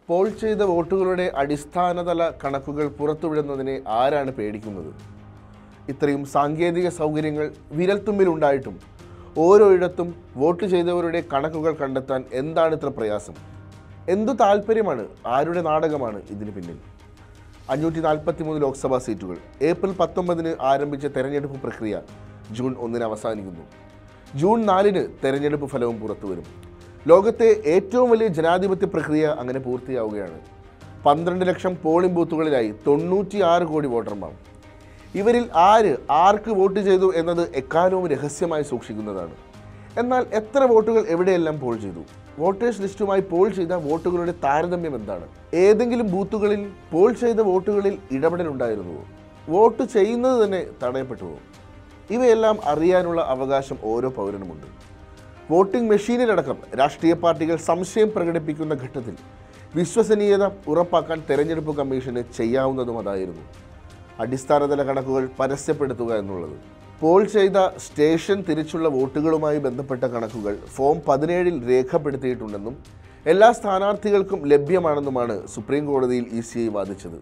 Paul ചെയ്ത വോട്ടുകളുടെ അടിസ്ഥാനതല കണക്കുകൾ പുറത്തുവിടുന്നതിനെ ആരാണ് പേടിക്കുന്നത് ഇത്രയും സാങ്കേതിക സൗകര്യങ്ങൾ വിരൽത്തുമ്പിലുണ്ടായിട്ടും ഓരോയിടത്തും വോട്ട് ചെയ്തവരുടെ കണക്കുകൾ കണ്ടെത്താൻ എന്താണ് ഇത്ര പ്രയാസം എന്തു താല്പര്യമാണ് ആരുടെ നാടകമാണ് ഇതിന് പിന്നിൽ അഞ്ഞൂറ്റി നാൽപ്പത്തി മൂന്ന് ലോക്സഭാ സീറ്റുകൾ ഏപ്രിൽ പത്തൊമ്പതിന് ആരംഭിച്ച തെരഞ്ഞെടുപ്പ് പ്രക്രിയ ജൂൺ ഒന്നിന് അവസാനിക്കുന്നു ജൂൺ നാലിന് തെരഞ്ഞെടുപ്പ് ഫലവും പുറത്തുവരും ലോകത്തെ ഏറ്റവും വലിയ ജനാധിപത്യ പ്രക്രിയ അങ്ങനെ പൂർത്തിയാവുകയാണ് പന്ത്രണ്ട് ലക്ഷം പോളിംഗ് ബൂത്തുകളിലായി തൊണ്ണൂറ്റിയാറ് കോടി വോട്ടർമാർ ഇവരിൽ ആര് ആർക്ക് വോട്ട് ചെയ്തു എന്നത് എക്കാലവും രഹസ്യമായി സൂക്ഷിക്കുന്നതാണ് എന്നാൽ എത്ര വോട്ടുകൾ എവിടെയെല്ലാം പോൾ ചെയ്തു വോട്ടേഴ്സ് ലിസ്റ്റുമായി പോൾ ചെയ്ത വോട്ടുകളുടെ താരതമ്യം എന്താണ് ഏതെങ്കിലും ബൂത്തുകളിൽ പോൾ ചെയ്ത വോട്ടുകളിൽ ഇടപെടലുണ്ടായിരുന്നുവോ വോട്ട് ചെയ്യുന്നത് തന്നെ തടയപ്പെട്ടുവോ ഇവയെല്ലാം അറിയാനുള്ള അവകാശം ഓരോ പൗരനുമുണ്ട് വോട്ടിംഗ് മെഷീനിലടക്കം രാഷ്ട്രീയ പാർട്ടികൾ സംശയം പ്രകടിപ്പിക്കുന്ന ഘട്ടത്തിൽ വിശ്വസനീയത ഉറപ്പാക്കാൻ തെരഞ്ഞെടുപ്പ് കമ്മീഷന് ചെയ്യാവുന്നതും അതായിരുന്നു അടിസ്ഥാനതല കണക്കുകൾ പരസ്യപ്പെടുത്തുക എന്നുള്ളത് പോൾ ചെയ്ത സ്റ്റേഷൻ തിരിച്ചുള്ള വോട്ടുകളുമായി ബന്ധപ്പെട്ട കണക്കുകൾ ഫോം പതിനേഴിൽ രേഖപ്പെടുത്തിയിട്ടുണ്ടെന്നും എല്ലാ സ്ഥാനാർത്ഥികൾക്കും ലഭ്യമാണെന്നുമാണ് സുപ്രീം കോടതിയിൽ ഇ സി ഐ വാദിച്ചത്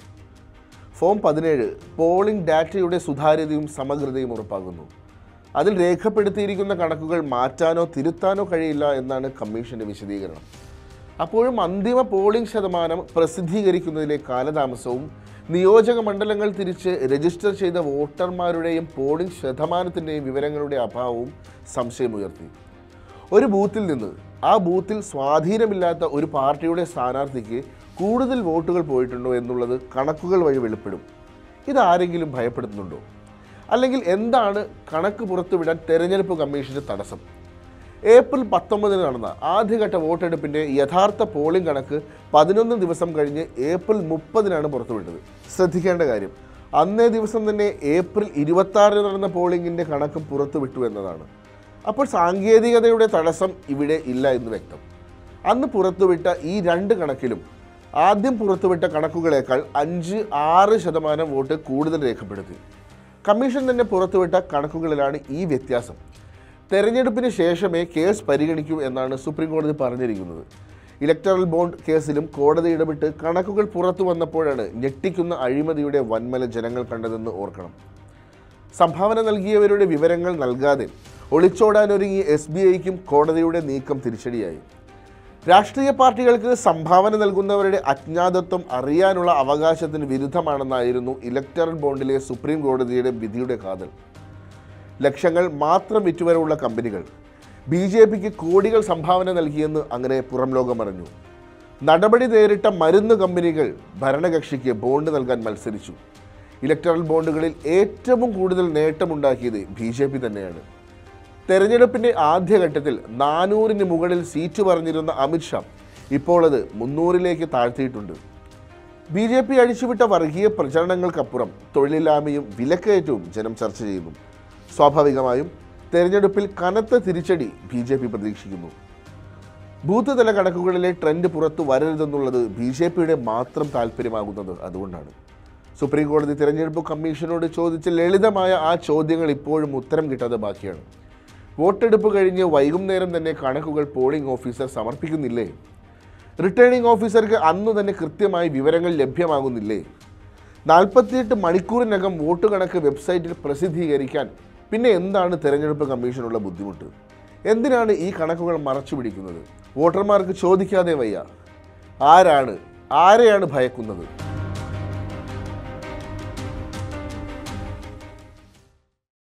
ഫോം പതിനേഴ് പോളിംഗ് ഡാറ്റയുടെ സുതാര്യതയും സമഗ്രതയും ഉറപ്പാക്കുന്നു അതിൽ രേഖപ്പെടുത്തിയിരിക്കുന്ന കണക്കുകൾ മാറ്റാനോ തിരുത്താനോ കഴിയില്ല എന്നാണ് കമ്മീഷന്റെ വിശദീകരണം അപ്പോഴും അന്തിമ പോളിംഗ് ശതമാനം പ്രസിദ്ധീകരിക്കുന്നതിലെ കാലതാമസവും നിയോജക മണ്ഡലങ്ങൾ തിരിച്ച് രജിസ്റ്റർ ചെയ്ത വോട്ടർമാരുടെയും പോളിംഗ് ശതമാനത്തിൻ്റെയും വിവരങ്ങളുടെ അഭാവവും സംശയമുയർത്തി ഒരു ബൂത്തിൽ നിന്ന് ആ ബൂത്തിൽ സ്വാധീനമില്ലാത്ത ഒരു പാർട്ടിയുടെ സ്ഥാനാർത്ഥിക്ക് കൂടുതൽ വോട്ടുകൾ പോയിട്ടുണ്ടോ എന്നുള്ളത് കണക്കുകൾ വഴി വെളിപ്പെടും ഇതാരെങ്കിലും ഭയപ്പെടുത്തുന്നുണ്ടോ അല്ലെങ്കിൽ എന്താണ് കണക്ക് പുറത്തുവിടാൻ തെരഞ്ഞെടുപ്പ് കമ്മീഷന്റെ തടസ്സം ഏപ്രിൽ പത്തൊമ്പതിന് നടന്ന ആദ്യഘട്ട വോട്ടെടുപ്പിന്റെ യഥാർത്ഥ പോളിംഗ് കണക്ക് പതിനൊന്ന് ദിവസം കഴിഞ്ഞ് ഏപ്രിൽ മുപ്പതിനാണ് പുറത്തുവിട്ടത് ശ്രദ്ധിക്കേണ്ട കാര്യം അന്നേ ദിവസം തന്നെ ഏപ്രിൽ ഇരുപത്തി ആറിന് നടന്ന പോളിംഗിന്റെ കണക്ക് പുറത്തുവിട്ടു എന്നതാണ് അപ്പോൾ സാങ്കേതികതയുടെ തടസ്സം ഇവിടെ ഇല്ല എന്ന് വ്യക്തം അന്ന് പുറത്തുവിട്ട ഈ രണ്ട് കണക്കിലും ആദ്യം പുറത്തുവിട്ട കണക്കുകളേക്കാൾ അഞ്ച് ആറ് ശതമാനം വോട്ട് കൂടുതൽ രേഖപ്പെടുത്തി കമ്മീഷൻ തന്നെ പുറത്തുവിട്ട കണക്കുകളിലാണ് ഈ വ്യത്യാസം തെരഞ്ഞെടുപ്പിന് ശേഷമേ കേസ് പരിഗണിക്കൂ എന്നാണ് സുപ്രീം കോടതി പറഞ്ഞിരിക്കുന്നത് ഇലക്ടറൽ ബോണ്ട് കേസിലും കോടതി ഇടപെട്ട് കണക്കുകൾ പുറത്തു വന്നപ്പോഴാണ് ഞെട്ടിക്കുന്ന അഴിമതിയുടെ വൻമല ജനങ്ങൾ കണ്ടതെന്ന് ഓർക്കണം സംഭാവന നൽകിയവരുടെ വിവരങ്ങൾ നൽകാതെ ഒളിച്ചോടാനൊരുങ്ങിയ എസ് ബി ഐക്കും കോടതിയുടെ നീക്കം തിരിച്ചടിയായി രാഷ്ട്രീയ പാർട്ടികൾക്ക് സംഭാവന നൽകുന്നവരുടെ അജ്ഞാതത്വം അറിയാനുള്ള അവകാശത്തിന് വിരുദ്ധമാണെന്നായിരുന്നു ഇലക്ടറൽ ബോണ്ടിലെ സുപ്രീം കോടതിയുടെ വിധിയുടെ കാതൽ ലക്ഷങ്ങൾ മാത്രം വിറ്റുവരവുള്ള കമ്പനികൾ ബി ജെ പിക്ക് കോടികൾ സംഭാവന നൽകിയെന്ന് അങ്ങനെ പുറം ലോകം അറിഞ്ഞു നടപടി നേരിട്ട മരുന്ന് കമ്പനികൾ ഭരണകക്ഷിക്ക് ബോണ്ട് നൽകാൻ മത്സരിച്ചു ഇലക്ടറൽ ബോണ്ടുകളിൽ ഏറ്റവും കൂടുതൽ നേട്ടമുണ്ടാക്കിയത് ബി ജെ പി തന്നെയാണ് തെരഞ്ഞെടുപ്പിന്റെ ആദ്യഘട്ടത്തിൽ നാനൂറിന് മുകളിൽ സീറ്റ് പറഞ്ഞിരുന്ന അമിത്ഷാ ഇപ്പോൾ അത് മുന്നൂറിലേക്ക് താഴ്ത്തിയിട്ടുണ്ട് ബി ജെ പി അഴിച്ചുവിട്ട വർഗീയ പ്രചരണങ്ങൾക്കപ്പുറം തൊഴിലില്ലായ്മയും വിലക്കയറ്റവും ജനം ചർച്ച ചെയ്യുന്നു സ്വാഭാവികമായും തെരഞ്ഞെടുപ്പിൽ കനത്ത തിരിച്ചടി ബി ജെ പി പ്രതീക്ഷിക്കുന്നു ബൂത്ത് തല കണക്കുകളിലെ ട്രെൻഡ് പുറത്തു വരരുതെന്നുള്ളത് ബി ജെ പിയുടെ മാത്രം താല്പര്യമാകുന്നത് അതുകൊണ്ടാണ് സുപ്രീം കോടതി തിരഞ്ഞെടുപ്പ് കമ്മീഷനോട് ചോദിച്ച ലളിതമായ ആ ചോദ്യങ്ങൾ ഇപ്പോഴും ഉത്തരം കിട്ടാതെ ബാക്കിയാണ് വോട്ടെടുപ്പ് കഴിഞ്ഞ് വൈകുന്നേരം തന്നെ കണക്കുകൾ പോളിംഗ് ഓഫീസർ സമർപ്പിക്കുന്നില്ലേ റിട്ടേണിംഗ് ഓഫീസർക്ക് അന്ന് തന്നെ കൃത്യമായി വിവരങ്ങൾ ലഭ്യമാകുന്നില്ലേ നാൽപ്പത്തിയെട്ട് മണിക്കൂറിനകം വോട്ട് കണക്ക് വെബ്സൈറ്റിൽ പ്രസിദ്ധീകരിക്കാൻ പിന്നെ എന്താണ് തെരഞ്ഞെടുപ്പ് കമ്മീഷനുള്ള ബുദ്ധിമുട്ട് എന്തിനാണ് ഈ കണക്കുകൾ മറച്ചു പിടിക്കുന്നത് വോട്ടർമാർക്ക് ചോദിക്കാതെ വയ്യ ആരാണ് ആരെയാണ് ഭയക്കുന്നത്